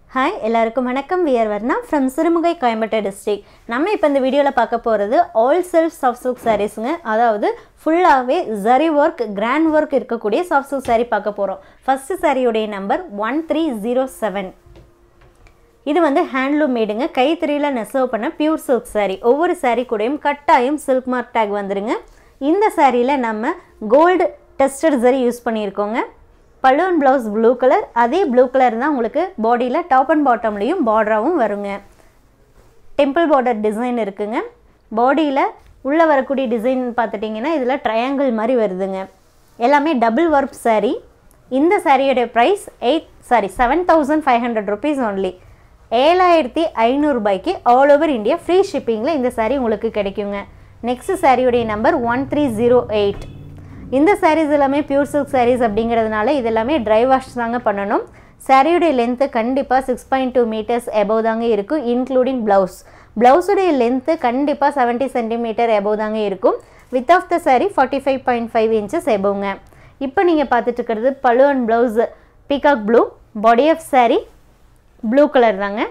hi எல்லாருக்கும் வணக்கம் we're Varna from Sirumugai Coimbatore district நம்ம இப்போ இந்த வீடியோவில் பார்க்க போகிறது ஆல் செல்ஃப் சாஃப்ட் சில்க் சாரீஸுங்க அதாவது ஃபுல்லாகவே ஜரி ஒர்க் கிராண்ட் ஒர்க் இருக்கக்கூடிய சாஃப்ட் சில்க் saree பார்க்க போகிறோம் ஃபஸ்ட்டு சாரியுடைய number one three zero seven இது வந்து ஹேண்ட்லூம் மேடுங்க கைத்தறியில் நெசவு பண்ண பியூர் சில்க் saree ஒவ்வொரு saree கூடயும் கட்டாயம் சில்க் மார்க் டேக் வந்துருங்க இந்த சாரியில் நம்ம கோல்டு டெஸ்டட் ஜரி யூஸ் பண்ணியிருக்கோங்க பலூன் ப்ளவுஸ் ப்ளூ கலர் அதே ப்ளூ கலர் தான் உங்களுக்கு பாடியில் டாப் அண்ட் பாட்டம்லேயும் பார்டராகவும் வருங்க டெம்பிள் பார்டர் டிசைன் இருக்குங்க பாடியில் உள்ளே வரக்கூடிய டிசைன் பார்த்துட்டிங்கன்னா இதில் ட்ரையாங்கிள் மாதிரி வருதுங்க எல்லாமே டபுள் ஒர்க் saree இந்த சாரியோடைய price eight sorry seven thousand five hundred rupees only ஏழாயிரத்தி ஐநூறுரூபாய்க்கு ஆல் ஓவர் இந்தியா ஃப்ரீ ஷிப்பிங்கில் இந்த saree உங்களுக்கு கிடைக்குங்க நெக்ஸ்ட் சாரியுடைய number one three zero eight இந்த sarees எல்லாமே பியூர் சில்க் sarees அப்படிங்கிறதுனால இது எல்லாமே ட்ரை வாஷ் தாங்க பண்ணணும் சாரியுடைய லென்த்து கண்டிப்பாக six point two metres above தாங்க இருக்கும் இன்க்ளூடிங் ப்ளவுஸ் ப்ளவுஸுடைய லென்த்து கண்டிப்பாக செவன்ட்டி சென்டிமீட்டர் எபோவ் தாங்க இருக்கும் width of the saree forty five point five inches எபோவுங்க இப்போ நீங்கள் பார்த்துட்டு இருக்கிறது pallu and blouse peacock blue body of saree blue colour தாங்க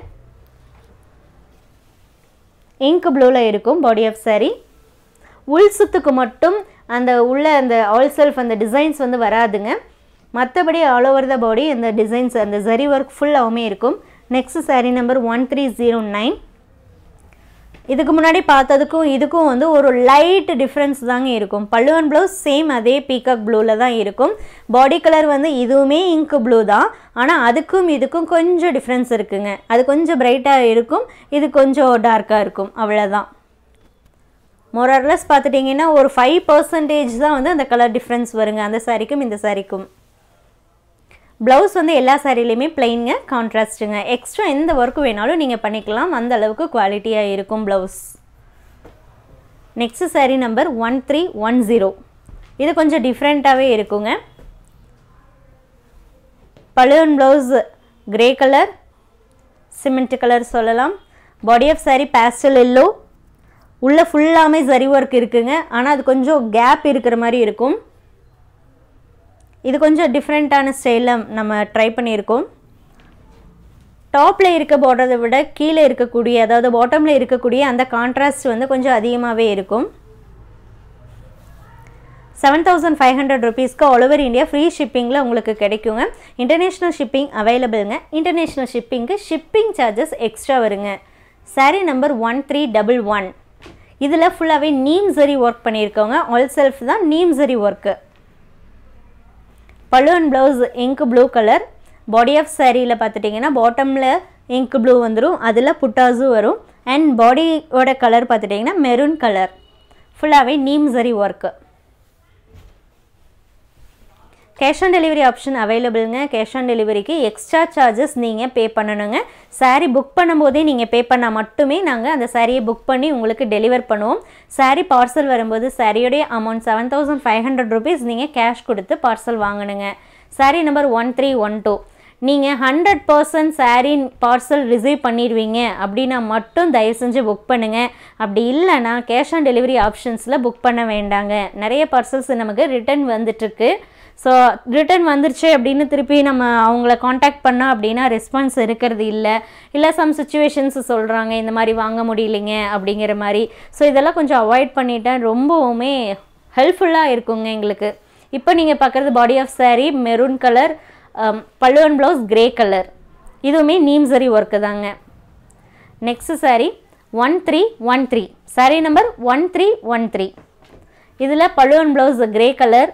இங்க் ப்ளூவில் இருக்கும் பாடி ஆஃப் saree உள் சுத்துக்கு மட்டும் அந்த உள்ள அந்த ஆல் செல்ஃப் அந்த டிசைன்ஸ் வந்து வராதுங்க மற்றபடி ஆல் ஓவர் த பாடி அந்த டிசைன்ஸ் அந்த ஜரி ஒர்க் ஃபுல்லாகவுமே இருக்கும் next saree number one three zero nine இதுக்கு முன்னாடி பார்த்ததுக்கும் இதுக்கும் வந்து ஒரு லைட் டிஃப்ரென்ஸ் தாங்க இருக்கும் பல்லுவன் ப்ளவுஸ் சேம் அதே பீகாக் ப்ளூவில் தான் இருக்கும் பாடி கலர் வந்து இதுவுமே இங்க் ப்ளூ தான் ஆனால் அதுக்கும் இதுக்கும் கொஞ்சம் டிஃப்ரென்ஸ் இருக்குங்க அது கொஞ்சம் பிரைட்டாக இருக்கும் இது கொஞ்சம் டார்க்காக இருக்கும் அவ்வளோதான் மொரர்லெஸ் பார்த்துட்டிங்கன்னா ஒரு ஃபைவ் பர்சன்டேஜ் தான் வந்து அந்த கலர் டிஃப்ரென்ஸ் வருங்க அந்த சாரிக்கும் இந்த சாரிக்கும் ப்ளவுஸ் வந்து எல்லா சாரிலையுமே பிளைனுங்க கான்ட்ராஸ்ட்டுங்க எக்ஸ்ட்ரா எந்த ஒர்க் வேணாலும் நீங்கள் பண்ணிக்கலாம் அந்த அளவுக்கு குவாலிட்டியாக இருக்கும் blouse next saree number one three one zero இது கொஞ்சம் டிஃப்ரெண்ட்டாகவே இருக்குங்க balloon blouse grey colour cement colour சொல்லலாம் body of saree pastel yellow உள்ளே ஃபுல்லாமே சரி ஒர்க் இருக்குங்க ஆனால் அது கொஞ்சம் கேப் இருக்கிற மாதிரி இருக்கும் இது கொஞ்சம் டிஃப்ரெண்ட்டான ஸ்டைலில் நம்ம ட்ரை பண்ணியிருக்கோம் டாப்பில் இருக்க பார்டரை விட கீழே இருக்கக்கூடிய அதாவது பாட்டமில் இருக்கக்கூடிய அந்த கான்ட்ராஸ்ட் வந்து கொஞ்சம் அதிகமாகவே இருக்கும் செவன் தௌசண்ட் ஃபைவ் ஹண்ட்ரட் ருபீஸ்க்கு ஆல் ஓவர் இந்தியா ஃப்ரீ ஷிப்பிங்கில் உங்களுக்கு கிடைக்குங்க இன்டர்நேஷ்னல் ஷிப்பிங் அவைலபிளுங்க இன்டர்நேஷ்னல் ஷிப்பிங்க்கு ஷிப்பிங் சார்ஜஸ் எக்ஸ்ட்ரா வருங்க saree number one three double one இதில் ஃபுல்லாகவே நீம் சரி ஒர்க் பண்ணியிருக்கோங்க ஆல் செல்ஃப் தான் neem zari work pallu and blouse ink blue colour body of சாரியில் பார்த்துட்டிங்கன்னா பாட்டமில் இங்க் ப்ளூ வந்துடும் அதில் புட்டாஸும் வரும் அண்ட் பாடியோட கலர் பார்த்துட்டிங்கன்னா மெரூன் கலர் ஃபுல்லாகவே neem zari work cash on delivery option அவைலபிளுங்க கேஷ் ஆன் டெலிவரிக்கு எக்ஸ்ட்ரா சார்ஜஸ் நீங்கள் பே பண்ணணுங்க சாரீ புக் பண்ணும்போதே நீங்கள் பே பண்ணால் மட்டுமே நாங்கள் அந்த சாரியை புக் பண்ணி உங்களுக்கு டெலிவர் பண்ணுவோம் சாரீ பார்சல் வரும்போது சாரியோடைய amount seven thousand five hundred rupees நீங்கள் கேஷ் கொடுத்து பார்சல் வாங்கணுங்க saree number one three one two நீங்கள் hundred percent saree parcel receive பண்ணிடுவீங்க அப்படின்னா மட்டும் தயவு செஞ்சு புக் பண்ணுங்கள் அப்படி இல்லைன்னா கேஷ் ஆன் டெலிவரி ஆப்ஷன்ஸில் புக் பண்ண வேண்டாங்க நிறைய பார்சல்ஸ் நமக்கு ரிட்டர்ன் வந்துட்டுருக்கு ஸோ ரிட்டர்ன் வந்துருச்சு அப்படின்னு திருப்பி நம்ம அவங்கள காண்டாக்ட் பண்ணோம் அப்படின்னா ரெஸ்பான்ஸ் இருக்கிறது இல்லை இல்லை சம் சுச்சுவேஷன்ஸ் சொல்கிறாங்க இந்த மாதிரி வாங்க முடியலைங்க அப்படிங்கிற மாதிரி ஸோ இதெல்லாம் கொஞ்சம் அவாய்ட் பண்ணிட்டேன் ரொம்பவுமே ஹெல்ப்ஃபுல்லாக இருக்குங்க எங்களுக்கு இப்போ நீங்கள் பார்க்குறது body of saree maroon colour pallu and blouse grey colour இதுவுமே நீம் சரி ஒர்க்கு தாங்க next saree one three one three saree number one three one three இதில் pallu and blouse grey colour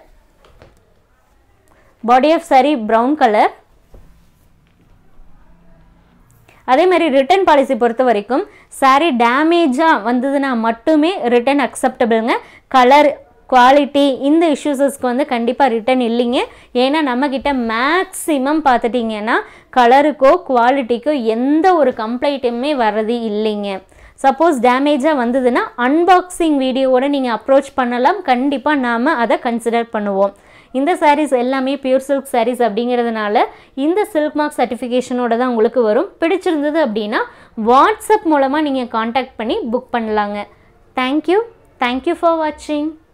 body of saree brown colour அதே மாதிரி return policy பொறுத்த வரைக்கும் சாரீ டேமேஜாக வந்ததுன்னா மட்டுமே ரிட்டர்ன் அக்செப்டபிளுங்க கலர் குவாலிட்டி இந்த இஷ்யூஸஸ்க்கு வந்து கண்டிப்பாக ரிட்டர்ன் இல்லைங்க ஏன்னா நம்மக்கிட்ட மேக்ஸிமம் பார்த்துட்டிங்கன்னா கலருக்கோ குவாலிட்டிக்கோ எந்த ஒரு கம்ப்ளைண்ட்டுமே வர்றது இல்லைங்க சப்போஸ் டேமேஜாக வந்ததுன்னா அன்பாக்சிங் வீடியோவோட நீங்கள் அப்ரோச் பண்ணலாம் கண்டிப்பாக நாம் அதை கன்சிடர் பண்ணுவோம் இந்த சாரீஸ் எல்லாமே பியூர் சில்க் சாரீஸ் அப்படிங்கிறதுனால இந்த சில்க் மார்க் சர்டிஃபிகேஷனோட தான் உங்களுக்கு வரும் பிடிச்சிருந்தது அப்படின்னா வாட்ஸ்அப் மூலமாக நீங்கள் காண்டாக்ட் பண்ணி புக் பண்ணலாங்க தேங்க்யூ தேங்க்யூ ஃபார் வாட்சிங்